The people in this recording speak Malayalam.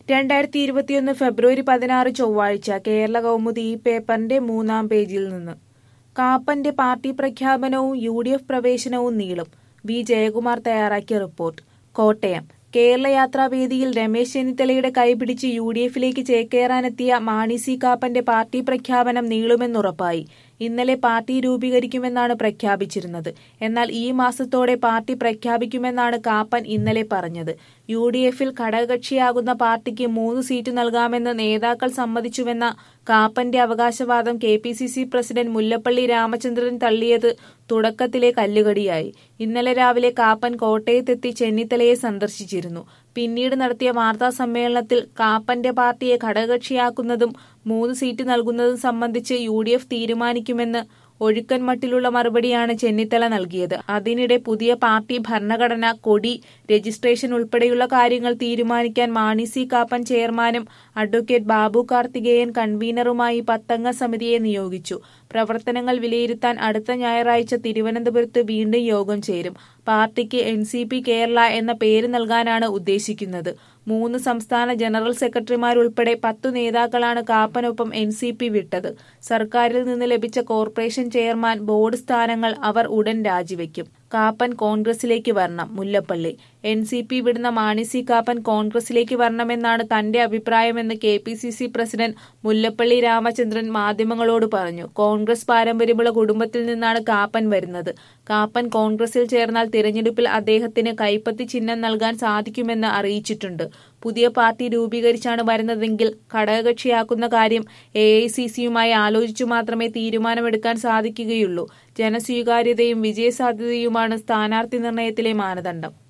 രണ്ടായിരത്തി ഇരുപത്തിയൊന്ന് ഫെബ്രുവരി പതിനാറ് ചൊവ്വാഴ്ച കേരള കൗമുദി ഈ പേപ്പറിന്റെ മൂന്നാം പേജിൽ നിന്ന് കാപ്പന്റെ പാർട്ടി പ്രഖ്യാപനവും യു ഡി എഫ് പ്രവേശനവും നീളും വി ജയകുമാർ തയ്യാറാക്കിയ റിപ്പോർട്ട് കോട്ടയം കേരള യാത്രാവേദിയിൽ രമേശ് ചെന്നിത്തലയുടെ കൈപിടിച്ച് യു ഡി എഫിലേക്ക് ചേക്കേറാനെത്തിയ മാണി സി കാപ്പന്റെ പാർട്ടി പ്രഖ്യാപനം നീളുമെന്നുറപ്പായി ഇന്നലെ പാർട്ടി രൂപീകരിക്കുമെന്നാണ് പ്രഖ്യാപിച്ചിരുന്നത് എന്നാൽ ഈ മാസത്തോടെ പാർട്ടി പ്രഖ്യാപിക്കുമെന്നാണ് കാപ്പൻ ഇന്നലെ പറഞ്ഞത് യു ഡി എഫിൽ ഘടകകക്ഷിയാകുന്ന പാർട്ടിക്ക് മൂന്ന് സീറ്റ് നൽകാമെന്ന് നേതാക്കൾ സമ്മതിച്ചുവെന്ന കാപ്പന്റെ അവകാശവാദം K P C C president Mullappally Ramachandran തള്ളിയത് തുടക്കത്തിലെ കല്ലുകടിയായി ഇന്നലെ രാവിലെ കാപ്പൻ കോട്ടയത്തെത്തി ചെന്നിത്തലയെ സന്ദർശിച്ചിരുന്നു പിന്നീട് നടത്തിയ വാർത്താ സമ്മേളനത്തിൽ കാപ്പന്റെ പാർട്ടിയെ ഘടകകക്ഷിയാക്കുന്നതും മൂന്ന് സീറ്റ് നൽകുന്നതും സംബന്ധിച്ച് യു ഡി എഫ് തീരുമാനിക്കുമെന്ന് ഒഴുക്കൻ മട്ടിലുള്ള മറുപടിയാണ് ചെന്നിത്തല നൽകിയത് അതിനിടെ പുതിയ പാർട്ടി ഭരണഘടന കൊടി രജിസ്ട്രേഷൻ ഉൾപ്പെടെയുള്ള കാര്യങ്ങൾ തീരുമാനിക്കാൻ മാണി സി കാപ്പൻ ചെയർമാനും അഡ്വക്കേറ്റ് ബാബു കാർത്തികേയൻ കൺവീനറുമായി പത്തംഗ സമിതിയെ നിയോഗിച്ചു പ്രവർത്തനങ്ങൾ വിലയിരുത്താൻ അടുത്ത ഞായറാഴ്ച തിരുവനന്തപുരത്ത് വീണ്ടും യോഗം ചേരും പാർട്ടിക്ക് എൻ സി പി കേരള എന്ന പേര് നൽകാനാണ് ഉദ്ദേശിക്കുന്നത് മൂന്ന് സംസ്ഥാന ജനറൽ സെക്രട്ടറിമാരുൾപ്പെടെ പത്തു നേതാക്കളാണ് കാപ്പനൊപ്പം എൻ സി പി വിട്ടത് സർക്കാരിൽ നിന്ന് ലഭിച്ച കോർപ്പറേഷൻ ചെയർമാൻ ബോർഡ് സ്ഥാനങ്ങൾ അവർ ഉടൻ രാജിവെക്കും കാപ്പൻ കോൺഗ്രസിലേക്ക് വരണം മുല്ലപ്പള്ളി എൻ സി പി വിടുന്ന മാണി സി കാപ്പൻ കോൺഗ്രസിലേക്ക് വരണമെന്നാണ് തന്റെ അഭിപ്രായമെന്ന് K P C C president Mullappally Ramachandran മാധ്യമങ്ങളോട് പറഞ്ഞു കോൺഗ്രസ് പാരമ്പര്യമുള്ള കുടുംബത്തിൽ നിന്നാണ് കാപ്പൻ വരുന്നത് കാപ്പൻ കോൺഗ്രസിൽ ചേർന്നാൽ തിരഞ്ഞെടുപ്പിൽ അദ്ദേഹത്തിന് കൈപ്പത്തി ചിഹ്നം നൽകാൻ സാധിക്കുമെന്ന് അറിയിച്ചിട്ടുണ്ട് പുതിയ പാർട്ടി രൂപീകരിച്ചാണ് വരുന്നതെങ്കിൽ ഘടകകക്ഷിയാക്കുന്ന കാര്യം എ ഐ സി സിയുമായി ആലോചിച്ചു മാത്രമേ തീരുമാനമെടുക്കാൻ സാധിക്കുകയുള്ളൂ ജനസ്വീകാര്യതയും വിജയസാധ്യതയുമാണ് സ്ഥാനാർത്ഥി നിർണയത്തിലെ മാനദണ്ഡം